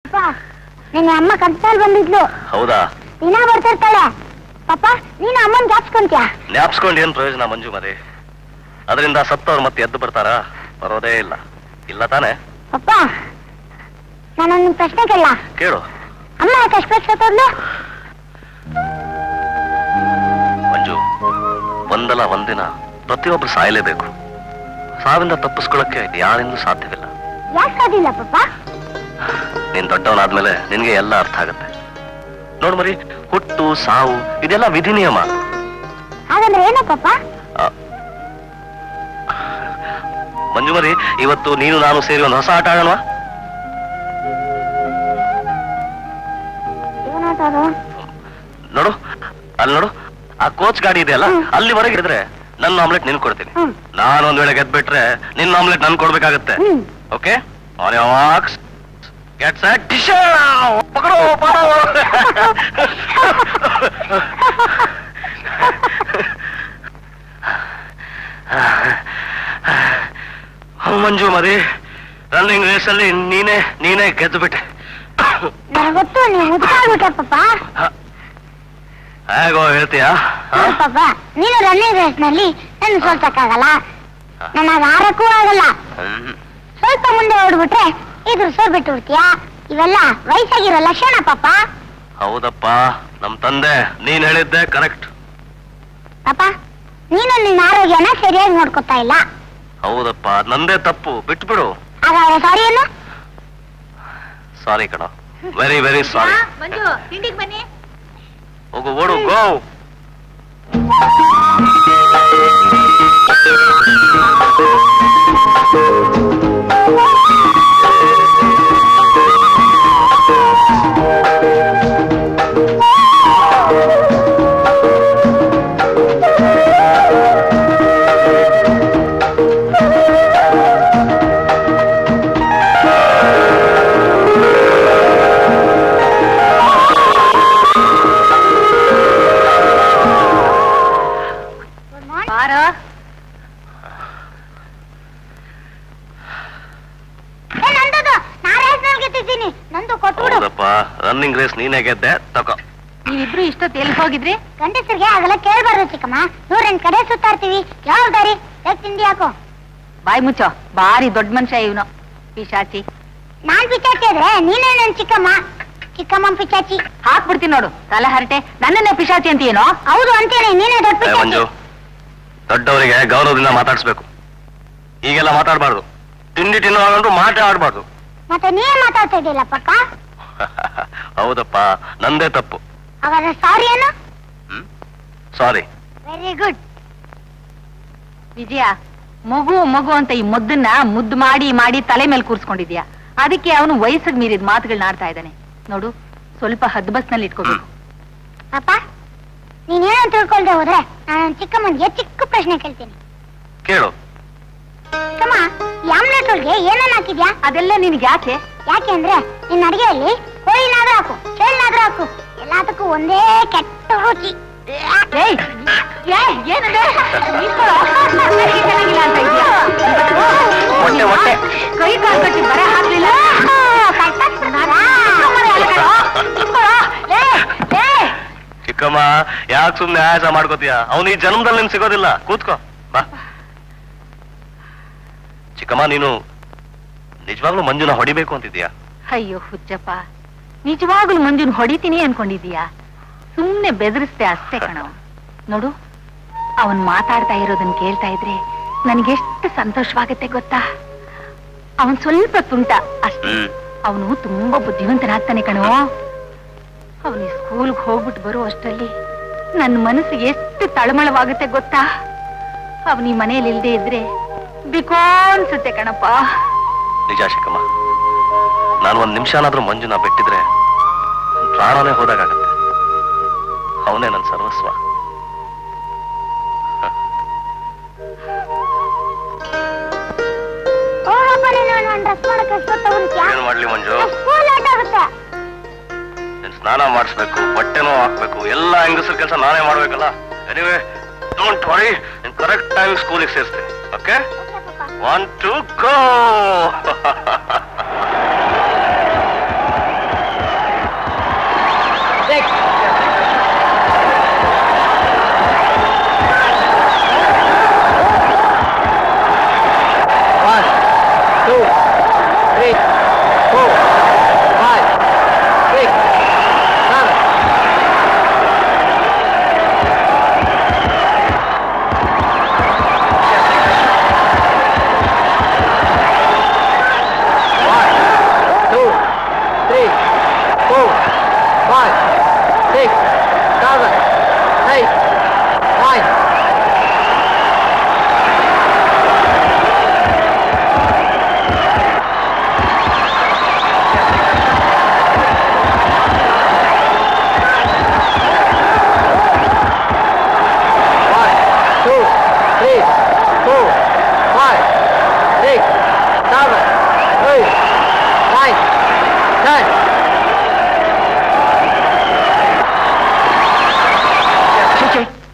ಅಪ್ಪ ನಿನ್ನೆ ಅಮ್ಮ ಕನ್ಸಲ್ಲಿ ಬಂದಿದ್ಲು ಹೌದಾ ದಿನ ಬರ್ತಿರ್ತಾಳೆ ಪಾಪ ನೀನು ಅಮ್ಮನ್ ಜ್ಞಾಪಿಸ್ಕೊಂತ್ಯಾ ಜ್ಞಾಪಿಸ್ಕೊಂಡು ಏನ್ ಪ್ರಯೋಜನ ಮಂಜು ಮರಿ ಅದರಿಂದ ಸತ್ತವ್ರು ಮತ್ತೆ ಎದ್ದು ಬರ್ತಾರಾ ಬರೋದೇ ಇಲ್ಲ ಇಲ್ಲ ತಾನೇ ಪಪ್ಪ ನಾನೊಂದು ಪ್ರಶ್ನೆ ಕೇಳ ಕೇಳು ಅಮ್ಮ ಯಾಕೆ ಅಷ್ಟು ಪ್ರಶ್ನೆ ಮಂಜು ಒಂದಲ್ಲ ಒಂದಿನ ಪ್ರತಿಯೊಬ್ರು ಸಾಯಲೇಬೇಕು ಸಾವಿಂದ ತಪ್ಪಿಸ್ಕೊಳ್ಳಕ್ಕೆ ಯಾರಿಂದೂ ಸಾಧ್ಯವಿಲ್ಲ ಯಾಕೆ ಸಾಧಿಲ್ಲ ಪಪ್ಪ ನೀನ್ ದೊಡ್ಡವನಾದ್ಮೇಲೆ ನಿನ್ಗೆ ಎಲ್ಲ ಅರ್ಥ ಆಗುತ್ತೆ ನೋಡು ಮರಿ ಹುಟ್ಟು ಸಾವು ಇದೆಲ್ಲ ವಿಧಿ ನಿಯಮ ಹಾಗಂದ್ರೆ ಏನೋ ಪಪ್ಪ ಆ, ಮಂಜು ಮರಿ ಇವತ್ತು ನೀನು ನಾನು ಸೇರಿ ಒಂದು ಹೊಸ ಆಟ ಆಡೋಣವಾ ಏನಾಟ ಅದು ನೋಡು ಅಲ್ಲಿ ನೋಡು ಆ ಕೋಚ್ ಗಾಡಿ ಇದೆಯಲ್ಲ ಅಲ್ಲಿವರೆಗೆ ಇದ್ರೆ ನನ್ನ ಆಮ್ಲೆಟ್ ನಿನ್ ಕೊಡ್ತೀನಿ ಹ್ಮ್. ನಾನು ಒಂದ್ ವೇಳೆ ಗೆದ್ಬಿಟ್ರೆ ನಿನ್ನ ಆಮ್ಲೆಟ್ ನನ್ ಕೊಡ್ಬೇಕಾಗತ್ತೆ hmm. Okay on your marks get set dish ಪಕಡು ಪಕಡು. ಮಂಜು ಮರಿ ರನ್ನಿಂಗ್ ರೇಸ್ ಅಲ್ಲಿ ನೀನೇ ನೀನೇ ಗೆದ್ದು ಬಿಟ್ಟೆ ನನಗೆ ಗೊತ್ತು ನೀವು ಮುದ್ದಾಗ್ಬಿಟ್ಟೆ ಪಪ್ಪ ಹೇಗೋ ಹೇಳ್ತೀಯಾ ಹ? ಹೌದು ಪಾಪ ನೀನು ರನ್ನಿಂಗ್ ರೇಸ್ ನಲ್ಲಿ ನನ್ನ ಸೋಲ್ಸಕ್ಕಾಗಲ್ಲ ನನಗೆ ಆರಕ್ಕೂ ಆಗಲ್ಲ ಹ್ಮ್. ಸ್ವಲ್ಪ ಮುಂದೆ ಓಡ್ಬಿಟ್ರೆ ಇದ್ರ ಸೋಲ್ಬಿಟ್ಟು ಬಿಡ್ತೀಯಾ ಇವೆಲ್ಲ ವಯಸ್ಸಾಗಿರೋ ಲಕ್ಷಣ ಪಾಪ ಹೌದಪ್ಪ ನಮ್ ತಂದೆ ನೀನ್ ಹೇಳಿದ್ದೆ ಕರೆಕ್ಟ್ ಪಾಪ ನೀನು ನಿನ್ನ ಆರೋಗ್ಯನ ಸರಿಯಾಗಿ ನೋಡ್ಕೊತಾ ಇಲ್ಲ ಹೌದಪ್ಪ ಅದ್ ನಂದೇ ತಪ್ಪು ಬಿಟ್ಬಿಡು ಹಾಗಾದ್ರೆ ಸಾರಿ ಏನು ಸಾರಿ ಕಣ ವೆರಿ ವೆರಿ ಸಾರಿ ಮಂಜು ತಿಂಡಿಗೆ ಬನ್ನಿ ಹೋಗು ಓಡು ಗೋ ಬಾರೋ ಏ, ನಂದದು ನಾ ರೇಸ್ ನಲ್ಲಿ ಗೆದ್ದಿದ್ದೀನಿ ನಂದು ಕೊಟ್ಬಿಡು ಹೌದಪ್ಪ ರನ್ನಿಂಗ್ ರೇಸ್ ನೀನೇ ಗೆದ್ದೆ ತಗೋ ನೀವಿಬ್ರು ಇಷ್ಟೊತ್ತು ಎಲ್ಲಿ ಹೋಗಿದ್ರಿ ಗಂಡಸರಿಗೆ ಆಗಲ್ಲ ಕೇಳ್ಬಾರ್ದು ಚಿಕ್ಕಮ್ಮ ನೂರೆಂಟ್ ಕಡೆ ಸುತ್ತಾಡ್ತೀವಿ ಜವಾಬ್ದಾರಿ ಬೇಗ ತಿಂಡಿ ಹಾಕು ಬಾಯ್ ಮುಚ್ಚೋ ಬಾರಿ ದೊಡ್ಡ ಮನುಷ್ಯ ಇವನು ಪಿಶಾಚಿ ನಾನ್ ಪಿಚಾಚಿ ಆದ್ರೆ ನೀನೇ ನನ್ ಚಿಕ್ಕಮ್ಮ ಚಿಕ್ಕಮ್ಮ ಪಿಚಾಚಿ ಹಾಕ್ಬಿಡ್ತೀನಿ ನೋಡು ತಲೆ ಹರಟೆ ನನ್ನನ್ನೇ ಪಿಶಾಚಿ ಅಂತೀಯೇನೋ ಹೌದು ಅಂತೇನೆ ನೀನೇ ದೊಡ್ಡ ಏ, ಮಂಜು ಪಿಚಾಚಿ ದೊಡ್ಡವರಿಗೆ ಗೌರವದಿಂದ ಮಾತಾಡಿಸ್ಬೇಕು ಈಗೆಲ್ಲ ಮಾತಾಡಬಾರ್ದು ತಿಂಡಿ ತಿನ್ನುವಾಗಂತೂ ಮಾತೇ ಆಡಬಾರ್ದು ಮತ್ತೆ ನೀನೇ ಮಾತಾಡ್ತಾ ಇದೆಯಲ್ಲ ಪಕ್ಕ ಹೌದಪ್ಪ ನಂದೇ ತಪ್ಪು ಹಾಗಾದ್ರೆ ಸಾರಿ ಏನು ಸಾರಿ ವೆರಿ ಗುಡ್ ವಿಜಯ ಮಗು ಮಗು ಅಂತ ಈ ಮುದ್ದನ್ನ ಮುದ್ದು ಮಾಡಿ ಮಾಡಿ ತಲೆ ಮೇಲೆ ಕೂರ್ಸ್ಕೊಂಡಿದ್ಯಾ ಅದಕ್ಕೆ ಅವನು ವಯಸ್ಸಿಗೆ ಮೀರಿದ ಮಾತುಗಳನ್ನ ಆಡ್ತಾ ಇದ್ದಾನೆ ನೋಡು ಸ್ವಲ್ಪ ಹದ್ಬಸ್ನಲ್ಲಿ ಇಟ್ಕೋಬೇಕು ಪಾಪ ನೀನೇನೋ ತಿಳ್ಕೊಳ್ದೆ ಹೋದ್ರೆ ನಾನು ಚಿಕ್ಕಮ್ಮನಿಗೆ ಚಿಕ್ಕ ಪ್ರಶ್ನೆ ಕೇಳ್ತೀನಿ ಕೇಳು ಚಿಕ್ಕಮ್ಮ ಈ ಆಮ್ಲೆಟ್ ಒಳಗೆ ಏನೇನ್ ಹಾಕಿದ್ಯಾ ಅದೆಲ್ಲ ನಿನ್ಗೆ ಯಾಕೆ ಯಾಕೆ ಅಂದ್ರೆ ನಿನ್ನ ಅಡಿಗೆಯಲ್ಲಿ ಕೋಳಿನಾದ್ರೂ ಹಾಕು ಚೇಳ್ನಾದ್ರೂ ಹಾಕು ಎಲ್ಲದಕ್ಕೂ ಒಂದೇ ಕೆಟ್ಟ ರುಚಿ ಏಯ್, ಏಯ್, ಏನಂದೆ? ನಿಂತ್ಕೊಳ್ಳೋ. ನನಗೆ ಚೆನ್ನಾಗಿಲ್ಲ ಅಂತ ಇದ್ಯಾ? ಮೊಟ್ಟೆ, ಮೊಟ್ಟೆ. ಕೈ ಕಾಲು ಕಟ್ಟಿ ಬರ ಹಾಕ್ಲಿಲ್ಲ ಚಿಕ್ಕಮ್ಮ ಯಾಕೆ ಸುಮ್ನೆ ಆಯಾಸ ಮಾಡ್ಕೋತೀಯ ಅವನು ಈ ಜನ್ಮದಲ್ಲಿ ನಿನ್ ಸಿಗೋದಿಲ್ಲ ಕೂತ್ಕೋ ಬಾ ಚಿಕ್ಕಮ್ಮ ನೀನು ನಿಜವಾಗ್ಲೂ ಮಂಜುನ ಹೊಡಿಬೇಕು ಅಂತಿದ್ಯಾ ಅಯ್ಯೋ ಹುಚ್ಚಪ್ಪ ನಿಜವಾಗ್ಲೂ ಮಂಜುನ್ ಹೊಡಿತೀನಿ ಅನ್ಕೊಂಡಿದೀಯಾ ಸುಮ್ನೆ ಬೆದರಿಸ್ದೆ ಅಷ್ಟೇ ಕಣೋ ನೋಡು ಅವನ್ ಮಾತಾಡ್ತಾ ಇರೋದನ್ನ ಕೇಳ್ತಾ ಇದ್ರೆ ನನ್ಗೆಷ್ಟು ಸಂತೋಷವಾಗುತ್ತೆ ಗೊತ್ತಾ ಅವನ್ ಸ್ವಲ್ಪ ತುಂಟ ಅಷ್ಟೇ ಹ್ಮ್ ಅವನು ತುಂಬಾ ಬುದ್ಧಿವಂತನಾಗ್ತಾನೆ ಕಣೋ ಅವನು ಸ್ಕೂಲ್ಗೆ ಹೋಗ್ಬಿಟ್ಟು ಬರೋ ಅಷ್ಟರಲ್ಲಿ ನನ್ನ ಮನಸ್ಸಿಗೆ ಎಷ್ಟು ತಳಮಳವಾಗುತ್ತೆ ಗೊತ್ತಾ ಅವನು ಈ ಮನೇಲಿ ಇಲ್ದೇ ಇದ್ರೆ ಬಿಕೋ ಅನ್ಸುತ್ತೆ ಕಣಪ್ಪ ನಿಜ ಚಿಕ್ಕಮ್ಮ ನಾನು ಒಂದ್ ನಿಮಿಷನಾದ್ರೂ ಮಂಜುನ ಬಿಟ್ಟಿದ್ರೆ ನನ್ ಪ್ರಾಣನೇ ಹೋದಾಗತ್ತೆ ಅವನೇ ನನ್ನ ಸರ್ವಸ್ವ ಹೋಗಪ್ಪ ನೀನು ನಾನು ಡ್ರೆಸ್ ಮಾಡಕ್ಕೆ ಎಷ್ಟು ತಗೊಂಡ್ಯಾ ಏನ್ ಮಾಡ್ಲಿ ಮಂಜು ಸ್ಕೂಲ್ ಲೇಟ್ ಆಗುತ್ತೆ ನೀನ್ ಸ್ನಾನ ಮಾಡಿಸ್ಬೇಕು ಬಟ್ಟೆನೂ ಹಾಕ್ಬೇಕು ಎಲ್ಲ ಹೆಂಗಸರ ಕೆಲಸ ನಾನೇ ಮಾಡ್ಬೇಕಲ್ಲ anyway don't worry correct time ಸ್ಕೂಲಿಗೆ ಸೇರಿಸ್ತೀನಿ ಓಕೆ ಒನ್ ಟು ಗೋ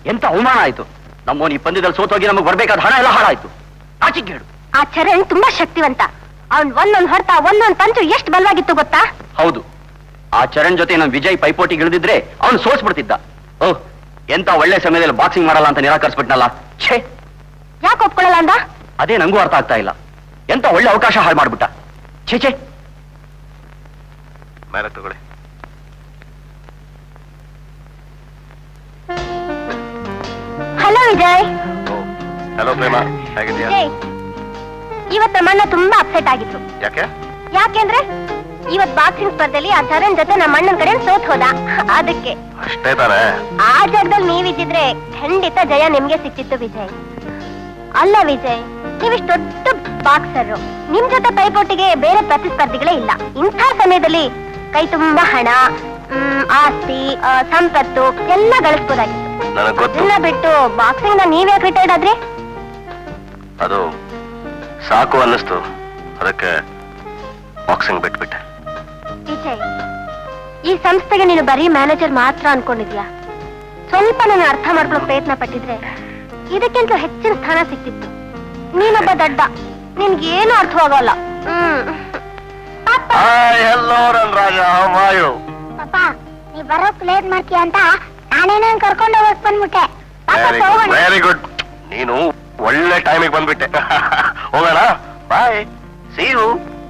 ಎಂತ ಅವಮಾನ ಆಯ್ತು ನಮ್ಮೋನ್ ಈ ಪಂದ್ಯದಲ್ಲಿ ಸೋತೋಗಿ ನಮಗೆ ಬರ್ಬೇಕಾದ ಹಣ ಎಲ್ಲ ಹಾಳಾಯ್ತು ಆಚಿಗೆ ಹೇಳು ಆ ಚರಣ್ ತುಂಬಾ ಶಕ್ತಿವಂತ ಅವ್ನ್ ಒಂದೊಂದ್ ಹೊರತ ಒಂದೊಂದ್ ಪಂಚು ಎಷ್ಟು ಬಲವಾಗಿತ್ತು ಗೊತ್ತಾ ಹೌದು ಆ ಚರಣ್ ಜೊತೆ ನಮ್ ವಿಜಯ್ ಪೈಪೋಟಿಗೆ ಇಳಿದಿದ್ರೆ ಅವನು ಸೋಸ್ಬಿಡ್ತಿದ್ದ ಓಹ್ ಎಂತ ಒಳ್ಳೆ ಸಮಯದಲ್ಲಿ ಬಾಕ್ಸಿಂಗ್ ಮಾಡಲ್ಲ ಅಂತ ನಿರಾಕರಿಸ್ಬಿಟ್ನಲ್ಲ ಛೇ ಯಾಕೆ ಒಪ್ಕೊಳ್ಳಲ್ಲ ಅಂದ ಅದೇ ನಂಗೂ ಅರ್ಥ ಆಗ್ತಾ ಇಲ್ಲ ಎಂತ ಒಳ್ಳೆ ಅವಕಾಶ ಹಾಳು ಮಾಡ್ಬಿಟ್ಟ ಛೇ ಛೇ ಮೇಲೆ ತಗೊಳ್ಳಿ ಹಲೋ ವಿಜಯ್ ಹಲೋ ಪ್ರೇಮ ಹೇಗಿದ್ಯಾ ವಿಜಯ್ ಇವತ್ ನಮ್ಮಣ್ಣ ತುಂಬಾ ಅಪ್ಸೆಟ್ ಆಗಿದ್ರು ಯಾಕೆ ಯಾಕೆಂದ್ರೆ ಇವತ್ ಬಾಕ್ಸಿಂಗ್ ಸ್ಪರ್ಧೆಲಿ ಆ ಚರಣ್ ಜೊತೆ ನಮ್ಮ ಅಣ್ಣನ್ ಕಡೆ ಸೋತ್ ಹೋದ ಅದಕ್ಕೆ ಅಷ್ಟೇ ತಾನೇ ಆ ಜಾಗದಲ್ಲಿ ನೀವಿದ್ದಿದ್ರೆ ಖಂಡಿತ ಜಯ ನಿಮ್ಗೆ ಸಿಕ್ತಿತ್ತು ವಿಜಯ್ ಅಲ್ಲ ವಿಜಯ್ ನೀವಿಷ್ಟು ದೊಡ್ಡ ಬಾಕ್ಸರ್ ನಿಮ್ ಜೊತೆ ಪೈಪೋಟಿಗೆ ಬೇರೆ ಪ್ರತಿಸ್ಪರ್ಧಿಗಳೇ ಇಲ್ಲ ಇಂಥ ಸಮಯದಲ್ಲಿ ಕೈ ತುಂಬಾ ಹಣ ಮ್, ಆಸ್ತಿ ಆ, ಸಂಪತ್ತು ಎಲ್ಲ ಗಳಿಸ್ಬೋದಾಗಿತ್ತು ನನಗ್ ಗೊತ್ತು ಅದನ್ನ ಬಿಟ್ಟು ಬಾಕ್ಸಿಂಗ್ ನ ನೀವೇ ರಿಟೈರ್ಡ್ ಆದ್ರಿ ಅದು ಸಾಕು ಅನ್ನಿಸ್ತು ಅದಕ್ಕೆ ಬಾಕ್ಸಿಂಗ್ ಬಿಟ್ಬಿಟ್ಟೆ ವಿಜಯ್ ಈ ಸಂಸ್ಥೆಗೆ ನೀನು ಬರೀ ಮ್ಯಾನೇಜರ್ ಮಾತ್ರ ಅನ್ಕೊಂಡಿದ್ಯಾ ಸ್ವಲ್ಪ ನಾನು ಅರ್ಥ ಮಾಡ್ಕೊಳ್ಳೋ ಪ್ರಯತ್ನ ಪಟ್ಟಿದ್ರೆ ಇದಕ್ಕಿಂತ ಹೆಚ್ಚಿನ ಸ್ಥಾನ ಸಿಕ್ತಿತ್ತು ನೀನೊಬ್ಬ ದಡ್ಡ ನಿನ್ಗೇನು ಅರ್ಥವಾಗಲ್ಲ hmm hi hello run Raja ಮಾಯು ಪಾಪ ನೀ ಬರೋಕ್ ಲೇಟ್ ಮಾಡ್ತೀಯ ಅಂತ ನಾನೇನ ಕರ್ಕೊಂಡು ಹೋಗಕ್ ಬಂದ್ಬಿಟ್ಟೆ ವೆರಿ ಗುಡ್ ನೀನು ಒಳ್ಳೆ ಟೈಮಿಗೆ ಬಂದ್ಬಿಟ್ಟೆ ಹೋಗೋಣ ಬಾಯ್ ಸಿ ಯು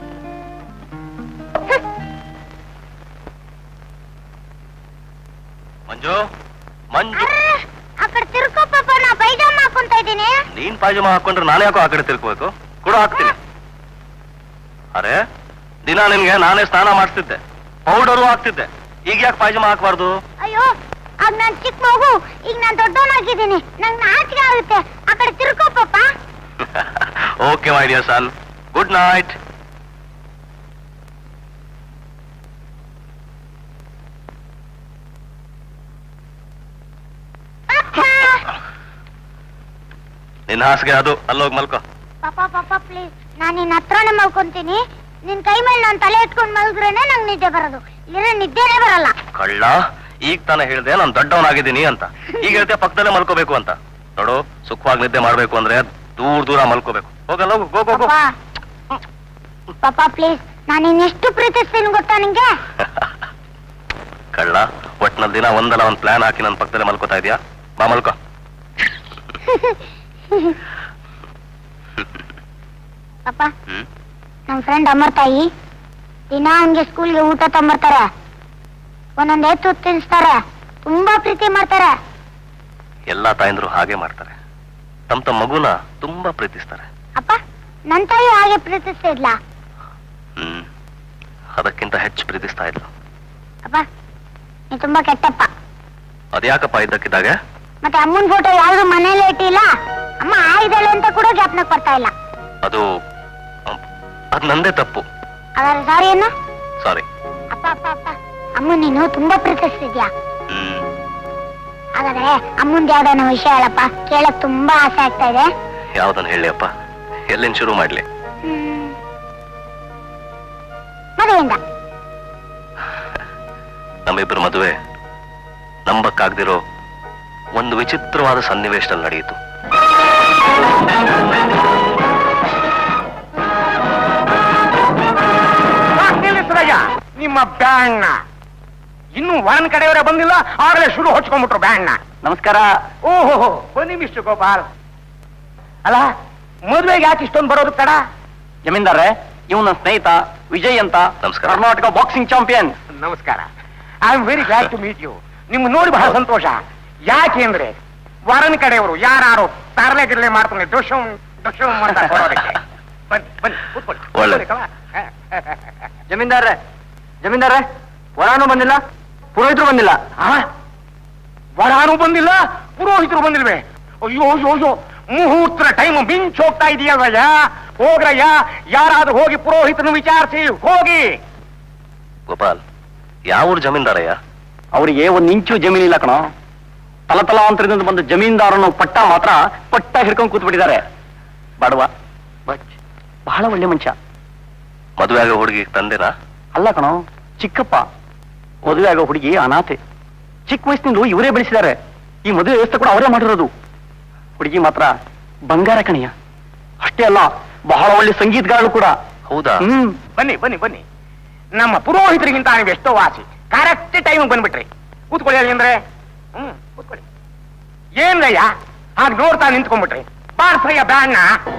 ಮಂಜು ಮಂಜು ಆ ಕಡೆ ತಿರ್ಕೋ ಪಾಪ ನಾ ಪೈಜಾಮ ಹಾಕೊಂತ ಇದ್ದೀನಿ ನೀನ್ ಪಾಯಜಾಮ ಹಾಕೊಂಡ್ರೆ ನಾನು ಯಾಕೋ ಆ ಕಡೆ ತಿರ್ಕೋಬೇಕು ಕೂಡ ಹಾಕ್ತೀನಿ ಅರೆ ದಿನ ನಿನ್ಗೆ ನಾನೇ ಸ್ನಾನ ಮಾಡಿಸ್ತಿದ್ದೆ ಪೌಡರು ಹಾಕ್ತಿದ್ದೆ ಈಗ ಯಾಕೆ ಪಾಯಜಾಮ ಹಾಕ್ಬಾರ್ದು ಅಯ್ಯೋ ಆಗ ನಾನ್ ಚಿಕ್ಕ ಮಗು ಈಗ ನಾನ್ ದೊಡ್ಡವನಾಗಿದ್ದೀನಿ ನಂಗ್ ನಾಚಿಕೆ ಆಗುತ್ತೆ ಆ ಕಡೆ ತಿರ್ಕೋ ಪಾಪ okay my dear son good night ನಿನ್ನ ಹಾಸಿಗೆ ಅದು ಅಲ್ಲೋಗಿ ಮಲ್ಕೋ ಪಾಪ ಪಾಪ ಪ್ಲೀಸ್ ನಾನ್ ನಿನ್ನ ಹತ್ರನೇ ಮಲ್ಕೊಂತೀನಿ ನಿನ್ ಕೈ ಮೇಲೆ ನಾನ್ ತಲೆ ಇಟ್ಕೊಂಡ್ ಮಲ್ಗ್ರೇನೆ ನಂಗ್ ನಿದ್ದೆ ಬರೋದು ಇಲ್ಲ ನಿದ್ದೆನೇ ಬರಲ್ಲ ಕಳ್ಳ ಈಗ ತಾನೇ ಹೇಳ್ದೆ ನಾನು ದೊಡ್ಡವನಾಗಿದ್ದೀನಿ ಅಂತ ಈಗ ಹೇಳ್ತೆ ಪಕ್ಕದಲ್ಲೇ ಮಲ್ಕೋಬೇಕು ಅಂತ ನೋಡು ಸುಖವಾಗಿ ನಿದ್ದೆ ಮಾಡ್ಬೇಕು ಅಂದ್ರೆ ದೂರ ದೂರ ಮಲ್ಕೋಬೇಕು ಹೋಗಲ್ಲ ಹೋಗು ಗೋ ಗೋ ಗೋ ಪಾಪ ಪಾಪ ಪ್ಲೀಸ್ ನಾನು ಇನ್ನೆಷ್ಟು ಪ್ರೀತಿಸ್ತೀನಿ ಗೊತ್ತಾ ನಿಂಗೆ ಕಳ್ಳ ಒಟ್ನಲ್ಲಿ ದಿನ ಒಂದಲ್ಲ ಒಂದ್ ಪ್ಲಾನ್ ಹಾಕಿ ನನ್ನ ಪಕ್ಕದಲ್ಲೇ ಮಲ್ಕೋತಾ ಇದೀಯಾ ಬಾ ಮಲ್ಕೋ ಪಾಪ ಹ್ಮ್ ನಮ್ ಫ್ರೆಂಡ್ ಅಮರ್ ತಾಯಿ ದಿನ ಅವನ್ಗೆ ಸ್ಕೂಲ್ಗೆ ಊಟ ತಂಬರ್ತಾರೆ ಒಂದೊಂದ್ ಎತ್ತು ತಿನ್ಸ್ತಾರೆ ತುಂಬಾ ಪ್ರೀತಿ ಮಾಡ್ತಾರೆ ಎಲ್ಲಾ ತಾಯಂದ್ರು ಹಾಗೆ ಮಾಡ್ತಾರೆ ತಮ್ಮ ತಮ್ಮ ಮಗುನ ತುಂಬಾ ಪ್ರೀತಿಸ್ತಾರೆ ಅಪ್ಪ ನನ್ ತಾಯಿ ಹಾಗೆ ಪ್ರೀತಿಸ್ತಾ ಇದ್ಲಾ ಹ್ಮ್ ಅದಕ್ಕಿಂತ ಹೆಚ್ಚು ಪ್ರೀತಿಸ್ತಾ ಇದ್ಲು ಅಪ್ಪ ನೀ ತುಂಬಾ ಕೆಟ್ಟಪ್ಪ ಅದ್ಯಾಕಪ್ಪ ಇದ್ದಕ್ಕಿದ್ದಾಗೆ ಮತ್ತೆ ಅಮ್ಮನ್ ಫೋಟೋ ಯಾವ್ದು ಮನೇಲಿ ಇಟ್ಟಿಲ್ಲ ಅಮ್ಮ ಆಯ್ದಳೆ ಅಂತ ಕೂಡ ಜ್ಞಾಪನಕ್ ಬರ್ತಾ ಇಲ್ಲ ಅದು ಅಮ್, ಅದ್ ನಂದೇ ತಪ್ಪು ಹಾಗಾದ್ರೆ ಸಾರಿ ಅನ್ನ ಸಾರಿ ಅಪ್ಪ ಅಪ್ಪ ಅಪ್ಪ ಅಮ್ಮ ನೀನು ತುಂಬಾ ಪ್ರೀತಿಸ್ತಿದ್ಯಾ ಹ್ಮ್ ಹಾಗಾದ್ರೆ ಅಮ್ಮಂದ್ ಯಾವ್ದಾನ ವಿಷಯ ಹೇಳಪ್ಪ ಕೇಳಕ್ ತುಂಬಾ ಆಸೆ ಆಗ್ತಾ ಇದೆ ಯಾವ್ದನ್ನ ಹೇಳಿ ಅಪ್ಪ ಎಲ್ಲಿಂದ ಶುರು ಮಾಡ್ಲಿ ಹ್ಮ್. ಮದುವೆಯಿಂದ ನಮ್ಮಿಬ್ಬರ ಮದುವೆ ನಂಬಕ್ಕಾಗ್ದಿರೋ ಒಂದು ವಿಚಿತ್ರವಾದ ಸನ್ನಿವೇಶದಲ್ಲಿ ನಡೆಯಿತು ನಿಲ್ಲಿಸ್ರಯ್ಯ ನಿಮ್ಮ ಬ್ಯಾಂಡ್ನ ಇನ್ನು ವರನ್ ಕಡೆಯವರೇ ಬಂದಿಲ್ಲ ಆಗಲೇ ಶುರು ಹೊಚ್ಕೊಂಡ್ಬಿಟ್ರು ಬ್ಯಾಂಡ್ನ ನಮಸ್ಕಾರ ಓಹೋ ಬನ್ನಿ ಮಿಸ್ಟರ್ ಗೋಪಾಲ್ ಅಲ್ಲ ಮದುವೆಗೆ ಯಾಕೆ ಇಷ್ಟೊಂದು ಬರೋದು ತಡ ಜಮೀನ್ದಾರೆ ಇವನ ಸ್ನೇಹಿತ ವಿಜಯ್ ಅಂತ ನಮಸ್ಕಾರ. ಕರ್ನಾಟಕ ಬಾಕ್ಸಿಂಗ್ ಚಾಂಪಿಯನ್ ನಮಸ್ಕಾರ I am very glad to meet you ನಿಮ್ ನೋಡಿ ಬಹಳ ಸಂತೋಷ ಯಾಕೆ ಅಂದ್ರೆ ವರನ್ ಕಡೆಯವರು ಯಾರು ತರಲೆ ಗಿರ್ಲೆ ಮಾಡ್ತಾರೆ ದೋಷಂ ದೋಷಂ ಅಂತ ಕೊಡೋದಕ್ಕೆ ಬನ್ನಿ ಬನ್ನಿ ಕೂತ್ಕೊಳ್ಳಿ ಒಳ್ಳೆ. ಕೂತ್ಕೊಳ್ಳಿ, ಕವ. ಜಮೀನ್ದಾರೆ ಜಮೀನ್ದಾರೆ ವರಾನು ಬಂದಿಲ್ಲ ಪುರೋಹಿತರು ಬಂದಿಲ್ಲ ಆ? ವರಾನು ಬಂದಿಲ್ಲ ಪುರೋಹಿತರು ಬಂದಿಲ್ವೇ ಅಯ್ಯೋ ಅಯ್ಯೋ ಅಯ್ಯೋ ಮುಹೂರ್ತ ಟೈಮ್ ಮಿಂಚ್ ಹೋಗ್ತಾ ಇದೆಯಲ್ವಯ್ಯ ಹೋಗ್ರಯ್ಯ ಯಾರಾದ್ರೂ ಹೋಗಿ ಪುರೋಹಿತನ ವಿಚಾರಿಸಿ ಹೋಗಿ ಗೋಪಾಲ್ ಯಾವ ಊರ್ ಜಮೀನ್ದಾರಯ್ಯ ಅವರಿಗೆ ಒಂದ್ ಇಂಚು ಜಮೀನಿಲ್ಲ ಕಣೋ ತಲತಲಾಂತರದಿಂದ ಬಂದ ಜಮೀನ್ದಾರನ ಪಟ್ಟ ಮಾತ್ರ ಪಟ್ಟ ಹಿಡ್ಕೊಂಡು ಕೂತ್ಬಿಟ್ಟಿದ್ದಾರೆ ಬಡವ ಬಚ್ ಬಹಳ ಒಳ್ಳೆ ಮನುಷ್ಯ ಮದುವೆ ಆಗೋ ಹುಡುಗಿ ತಂದೆನಾ ಅಲ್ಲ ಕಣೋ ಚಿಕ್ಕಪ್ಪ ಮದುವೆ ಆಗೋ ಹುಡುಗಿ ಅನಾಥೆ ಚಿಕ್ಕ ವಯಸ್ಸಿನಿಂದ ಇವರೇ ಬೆಳೆಸಿದ್ದಾರೆ ಈ ಮದುವೆ ವ್ಯವಸ್ಥೆ ಕೂಡ ಅವರೇ ಮಾಡಿರೋದು ಹುಡುಗಿ ಮಾತ್ರ ಬಂಗಾರ ಕಣಯ್ಯ ಅಷ್ಟೇ ಅಲ್ಲ ಬಹಳ ಒಳ್ಳೆ ಸಂಗೀತಗಾರರು ಕೂಡ ಹೌದಾ ಹ್ಮ್ ಬನ್ನಿ ಬನ್ನಿ ಬನ್ನಿ ನಮ್ಮ ಪುರೋಹಿತರಿಗಿಂತ ನೀವು ಎಷ್ಟೋ ವಾಸಿ ಕರೆಕ್ಟ್ ಟೈಮಿಗೆ ಬಂದ್ಬಿಟ್ರಿ ಕೂತ್ಕೊಳ್ಳಿ ಅಲ್ಲಿ ಅಂದ್ರೆ ಹ್ಮ್ ಕೂತ್ಕೊಳ್ಳಿ ಏನ್ರಯ್ಯ ಹಾಗೆ ನೋಡ್ತಾ ನಿಂತ್ಕೊಂಡ್ಬಿಟ್ರಿ ಬಾರ್ಸಯ್ಯ ಬ್ಯಾಣ್ಣ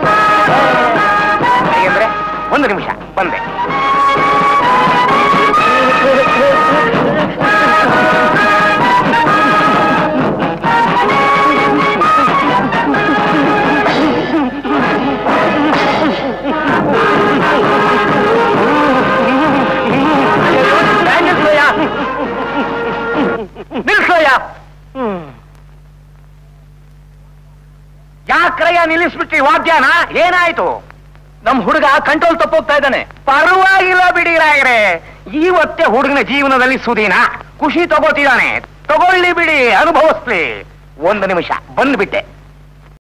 ಅಂದ್ರೆ ಒಂದು ನಿಮಿಷ ಬಂದೆ ನಿಲ್ಸಯ್ಯ ಯಾಕ್ರಯ್ಯ ನಿಲ್ಲಿಸ್ಬಿಟ್ರಿ ವಾದ್ಯನ ಏನಾಯ್ತು ನಮ್ ಹುಡುಗ ಕಂಟ್ರೋಲ್ ತಪ್ಪೋಗ್ತಾ ಇದ್ದಾನೆ ಪರವಾಗಿಲ್ಲ ಬಿಡಿ ರಾಯರೇ ಇವತ್ತೇ ಹುಡುಗನ ಜೀವನದಲ್ಲಿ ಸುದೀನ ಖುಷಿ ತಗೋತಿದ್ದಾನೆ ತಗೊಳ್ಳಿ ಬಿಡಿ ಅನುಭವಿಸ್ಲಿ ಒಂದು ನಿಮಿಷ ಬಂದ್ಬಿಟ್ಟೆ